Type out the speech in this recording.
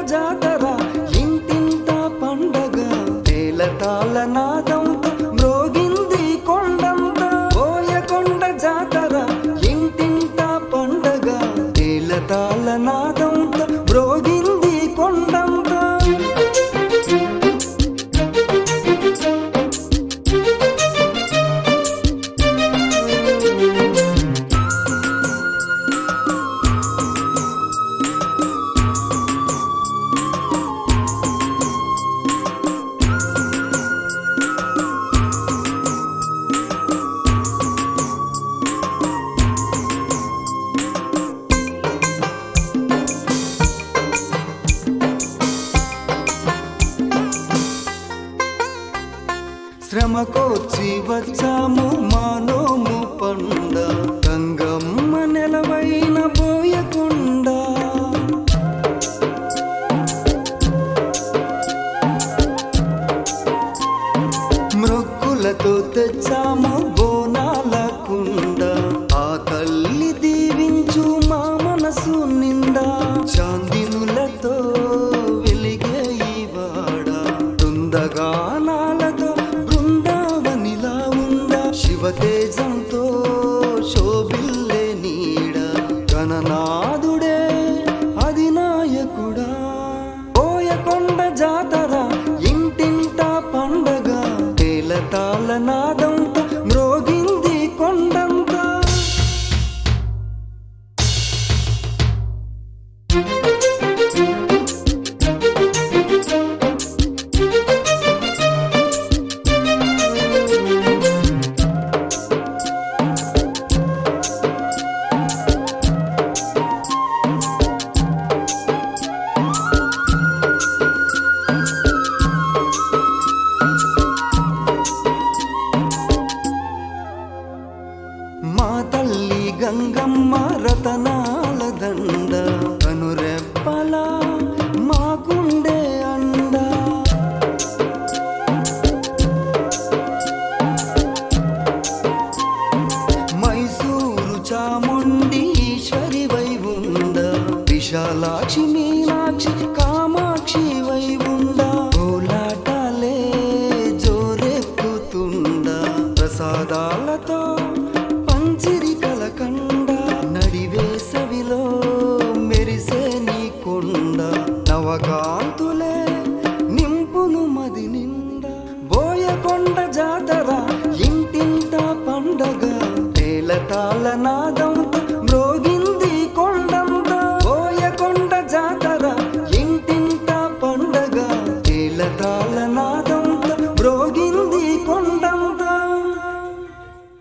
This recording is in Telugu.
జాతర ఇంటింత పండగ తేలతాల నాదంతో మ్రోగింది కొండంత పోయకొండ జాతర ఇంటింత పండగ తేలతాల నాదంతో మ్రోగింది కొండంత శ్రమకోచి వచ్చాము మానోము పండ గంగమ్మ నెలవైన పోయకుండా మృక్కులతో తెచ్చాము బోనాల కుండ ఆ తల్లి దీవించు మా మనసు నిండా చాందినులతో వెలిగే ఈ వాడ బృందగానాలతో బృందావనిలా ఉందా శివతేజంతో శోభిల్లే నీడ గణనాదుడే అధినాయకుడా పోయకొండ జాతర ఇంటింట పండగ తేలతాల నాదంత మ్రోగింది కొండంతా మా తల్లి గంగమ్మ రతనాల దండ కనురెప్పల మాకుండే అండ మైసూరు చాముండి ఈశ్వరి వై ఉంద విశాలాక్షి మీనాక్షి కామాక్షి వై ఉంద కోలాటాలే జోరెక్కుతుండ ప్రసాదాలతో పంచిరి కలకండ నడివేసవిలో మెరిసే నీ కొండ నవకాంతులే నింపును మది నిండా బోయకొండ జాతర ఇంటింట పండగ తేలతాల నాద